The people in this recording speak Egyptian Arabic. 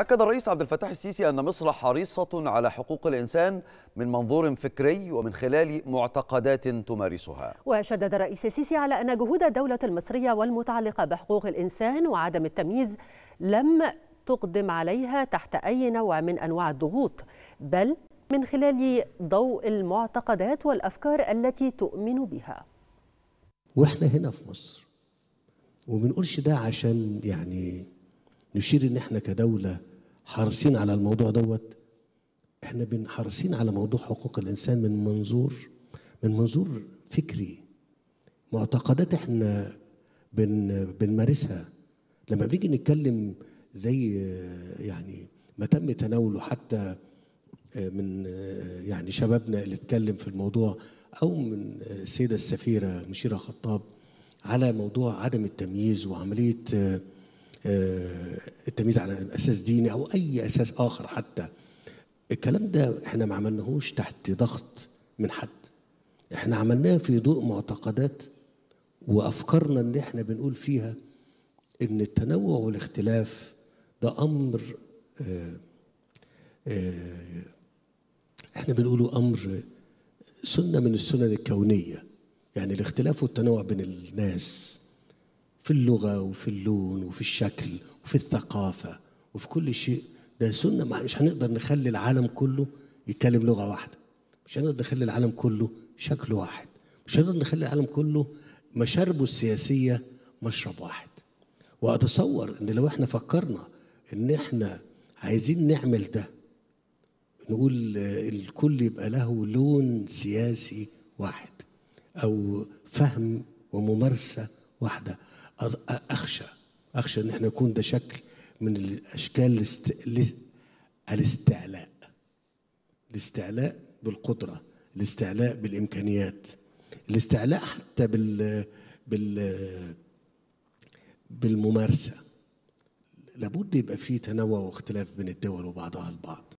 أكد الرئيس عبد الفتاح السيسي أن مصر حريصة على حقوق الإنسان من منظور فكري ومن خلال معتقدات تمارسها وشدد الرئيس السيسي على أن جهود الدولة المصرية والمتعلقة بحقوق الإنسان وعدم التمييز لم تقدم عليها تحت أي نوع من أنواع الضغوط بل من خلال ضوء المعتقدات والأفكار التي تؤمن بها واحنا هنا في مصر وبنقولش ده عشان يعني نشير ان احنا كدوله حريصين على الموضوع دوت احنا بن حريصين على موضوع حقوق الانسان من منظور من منظور فكري معتقدات احنا بن بنمارسها لما بنيجي نتكلم زي يعني ما تم تناوله حتى من يعني شبابنا اللي اتكلم في الموضوع او من السيده السفيره مشيره خطاب على موضوع عدم التمييز وعمليه التمييز على اساس ديني او اي اساس اخر حتى الكلام ده احنا ما عملناهوش تحت ضغط من حد احنا عملناه في ضوء معتقدات وافكارنا اللي احنا بنقول فيها ان التنوع والاختلاف ده امر آآ آآ احنا بنقوله امر سنه من السنن الكونيه يعني الاختلاف والتنوع بين الناس في اللغه وفي اللون وفي الشكل وفي الثقافه وفي كل شيء ده سنه مش هنقدر نخلي العالم كله يتكلم لغه واحده مش هنقدر نخلي العالم كله شكل واحد مش هنقدر نخلي العالم كله مشاربه السياسيه مشرب واحد واتصور ان لو احنا فكرنا ان احنا عايزين نعمل ده نقول الكل يبقى له لون سياسي واحد او فهم وممارسه واحده اخشى اخشى ان احنا يكون ده شكل من الاشكال الاست... الاستعلاء الاستعلاء بالقدره الاستعلاء بالامكانيات الاستعلاء حتى بال بال بالممارسه لابد يبقى في تنوع واختلاف بين الدول وبعضها البعض